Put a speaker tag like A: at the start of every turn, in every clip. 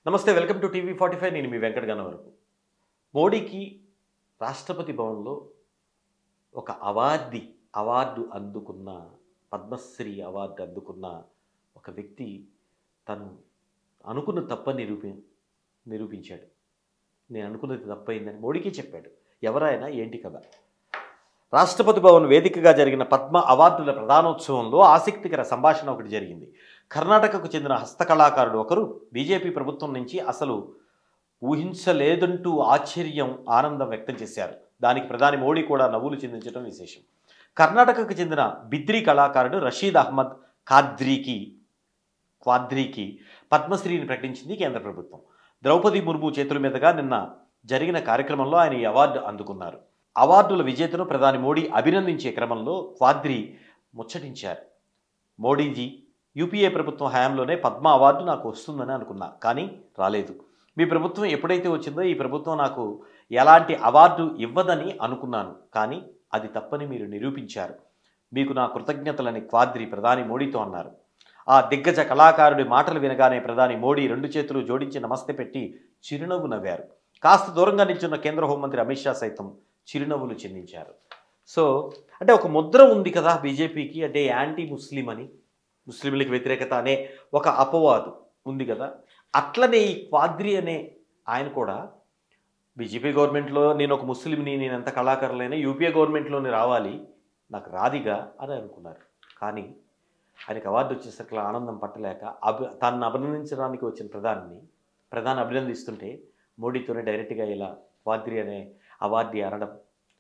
A: నమస్తే welcome to TV forty five నేను మీ వెంకట గన్నవరపు మోడీకి రాష్ట్రపతి భవన్లో ఒక అవార్డి అవార్డు అందుకున్న పద్మశ్రీ అవార్డు అందుకున్న ఒక వ్యక్తి తను అనుకున్న తప్ప నిరూపి నిరూపించాడు నేను అనుకున్నది తప్పైందని మోడీకి చెప్పాడు ఎవరైనా ఏంటి కదా రాష్ట్రపతి భవన్ వేదికగా జరిగిన పద్మ అవార్డుల ప్రధానోత్సవంలో ఆసక్తికర సంభాషణ ఒకటి జరిగింది కర్ణాటకకు చెందిన హస్తకళాకారుడు ఒకరు బీజేపీ ప్రభుత్వం నుంచి అసలు ఊహించలేదంటూ ఆశ్చర్యం ఆనందం వ్యక్తం చేశారు దానికి ప్రధాని మోడీ కూడా నవ్వులు చిందించడం విశేషం కర్ణాటకకు చెందిన బిద్రీ కళాకారుడు రషీద్ అహ్మద్ ఖాద్రీకి క్వాద్రీకి పద్మశ్రీని ప్రకటించింది కేంద్ర ప్రభుత్వం ద్రౌపది ముర్ము చేతుల మీదుగా నిన్న జరిగిన కార్యక్రమంలో ఆయన ఈ అవార్డు అందుకున్నారు అవార్డుల విజేతను ప్రధాని మోడీ అభినందించే క్రమంలో క్వాద్రి ముచ్చటించారు మోడీజీ యూపీఏ ప్రభుత్వం హయాంలోనే పద్మ అవార్డు నాకు వస్తుందని అనుకున్నా కానీ రాలేదు మీ ప్రభుత్వం ఎప్పుడైతే వచ్చిందో ఈ ప్రభుత్వం నాకు ఎలాంటి అవార్డు ఇవ్వదని అనుకున్నాను కానీ అది తప్పని మీరు నిరూపించారు మీకు నా కృతజ్ఞతలని క్వాద్రి ప్రధాని మోడీతో అన్నారు ఆ దిగ్గజ కళాకారుడి మాటలు వినగానే ప్రధాని మోడీ రెండు చేతులు జోడించి నమస్తే పెట్టి చిరునవ్వు నవ్వారు కాస్త దూరంగా నిల్చున్న కేంద్ర హోంమంత్రి అమిత్ షా సైతం చిరునవ్వులు చెందించారు సో అంటే ఒక ముద్ర ఉంది కదా బీజేపీకి అంటే యాంటీ ముస్లిం అని ముస్లింలకు వ్యతిరేకత అనే ఒక అపవాదు ఉంది కదా అట్లనే ఈ క్వాద్రి అనే ఆయన కూడా బీజేపీ గవర్నమెంట్లో నేను ఒక ముస్లింని నేను ఎంత కళాకారులైనా యూపీఏ గవర్నమెంట్లోని రావాలి నాకు రాదిగా అని అనుకున్నారు కానీ ఆయనకు అవార్డు వచ్చేసరికి ఆనందం పట్టలేక అభి తనను అభినందించడానికి వచ్చిన ప్రధానిని ప్రధాని అభినందిస్తుంటే మోడీతోనే డైరెక్ట్గా ఇలా క్వాద్రి అనే అవార్డు అనడం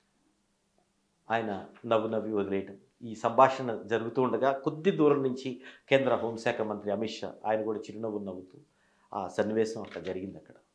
A: ఆయన నవ్వు నవ్వి వదిలేయటం ఈ సంభాషణ జరుగుతూ ఉండగా కొద్ది దూరం నుంచి కేంద్ర హోంశాఖ మంత్రి అమిత్ షా ఆయన కూడా చిరునవ్వు నవ్వుతూ ఆ సన్నివేశం అక్కడ జరిగింది అక్కడ